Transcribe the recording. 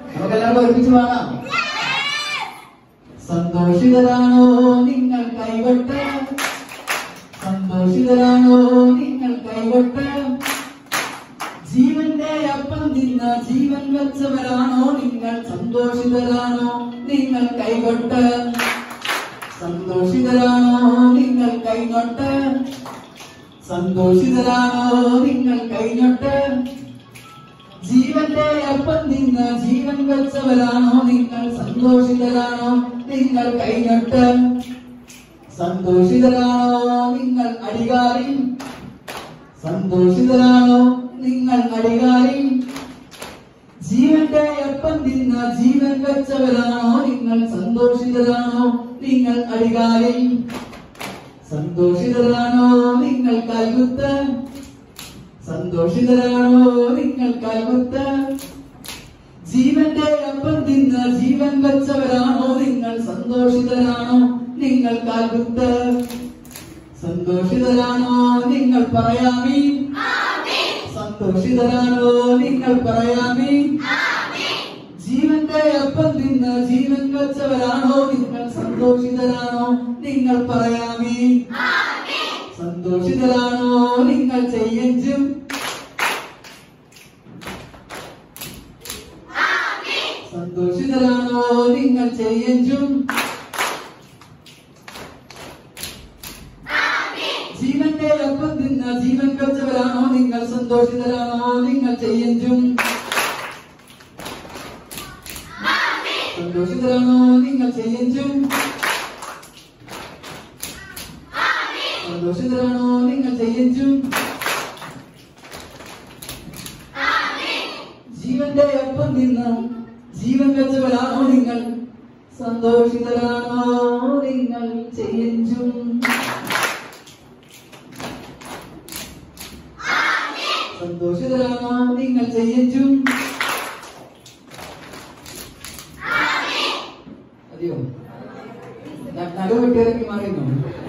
നമുക്കെല്ലാവർക്കും ഒരുമിച്ച് പാടാം സന്തോഷിതരാണോ നിങ്ങൾ കൈവട്ട് സന്തോഷിതരാണോ നിങ്ങൾ കൈവട്ട് ജീവന്റെ അപ്പം തിന്ന ജീവൻ വെച്ചവരാണോ നിങ്ങൾ സന്തോഷിതരാണോ നിങ്ങൾ കൈകൊട്ട് സന്തോഷിതരാണോ നിങ്ങൾ കൈകൊട്ട് സന്തോഷിതരാണോ നിങ്ങൾ കൈകൊട്ട് ജീവന്റെ അപ്പം തിന്ന ജീവൻ വെച്ചവരാണോ നിങ്ങൾ സന്തോഷിതരാണോ നിങ്ങൾ കൈകൊട്ട് സന്തോഷിതരാണോ നിങ്ങൾ അടികാരി സന്തോഷിതരാണോ നിങ്ങൾ അടികാരി ജീവന്റെ അപ്പം തിന്ന ജീവൻ വെച്ചവരാണോ നിങ്ങൾ സന്തോഷിതരാണോ നിങ്ങൾ അടികാരി സന്തോഷിതരാണോ നിങ്ങൾ കൽകുത്ത് സന്തോഷിതരാണോ നിങ്ങൾ കൽകുത്ത് ജീവന്റെ അപ്പം തിന്ന ജീവൻ വെച്ചവരാണോ നിങ്ങൾ സന്തോഷിതരാണോ നിങ്ങൾ കാൽകുത്ത് സന്തോഷിതരാണോ നിങ്ങൾ പറയാമീ സന്തോഷിതരാണോ നിങ്ങൾ പറയാമീ ജീവന്റെ അപ്പം തിന്ന് ജീവൻ വെച്ചവരാണോ നിങ്ങൾ സന്തോഷിതരാണോ നിങ്ങൾ പറയാമീ സന്തോഷിതരാണോ നിങ്ങൾ ചെയ്യഞ്ചും സന്തോഷിതരാണോ നിങ്ങൾ ചെയ്യഞ്ചും ജീവന്റെ അപ്പം തിന്ന ജീവൻ വെച്ചവരാണോ നിങ്ങൾ സന്തോഷിതരാണോ നിങ്ങൾ ചെയ്യഞ്ചും സന്തോഷിതരാണോ നിങ്ങൾ ചെയ്യഞ്ചും സന്തോഷിതരാണോ നിങ്ങൾ ചെയ്യഞ്ചും ജീവന്റെ അപ്പം തിന്ന് ജീവൻ വെച്ചവരാണോ നിങ്ങൾ സന്തോഷിതരാണോ നിങ്ങൾ ചെയ്യഞ്ചും സന്തോഷിതരാണോ നിങ്ങൾ ചെയ്യഞ്ചും അതെയോ നടുവെട്ടിറക്കി മാറിയുന്നു